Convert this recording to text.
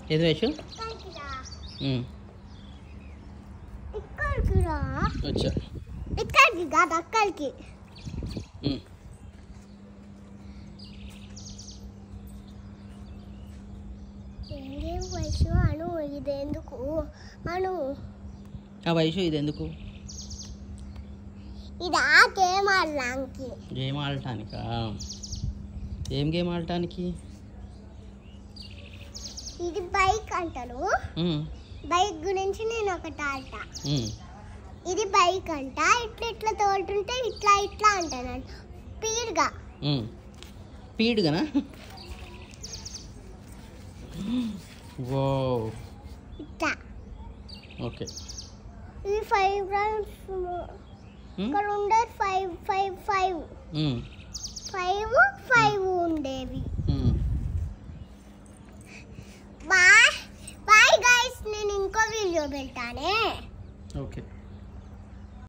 ఏది వైషు ఇక్కడికి రా ఉమ్, ఇక్కడికి రా వచ్చా ఇక్కడికి కాదు అక్కడికి ఉమ్. ఏంటి వయసు అను ఇది ఎందుకు అను ఆ వైషు ఇది ఎందుకు ఇది ఆ గేమ్ ఆడడానికి గేమ్ ఆడటానికా ఏం గేమ్ ఆడటానికి ఇది బైక్ అంటారు ఉమ్, బైక్ గురించి నేను ఒకటి ఆడతా ఉమ్. ఇది బైక్ అంట ఇట్లా ఇట్లా తోలుతుంటే ఇట్లా ఇట్లా అంటాను స్పీడ్గా ఉమ్. స్పీడ్గానా ఓ ఇట్లా ఓకే ఇది ఫైవ్ రౌండ్స్ ఉమ్, ఇక్కడ ఉండేది five five five um, five five ఉండేవి ఉమ్. బాయ్ బాయ్ గైస్ నేను ఇంకో వీడియో పెడతానే ఓకే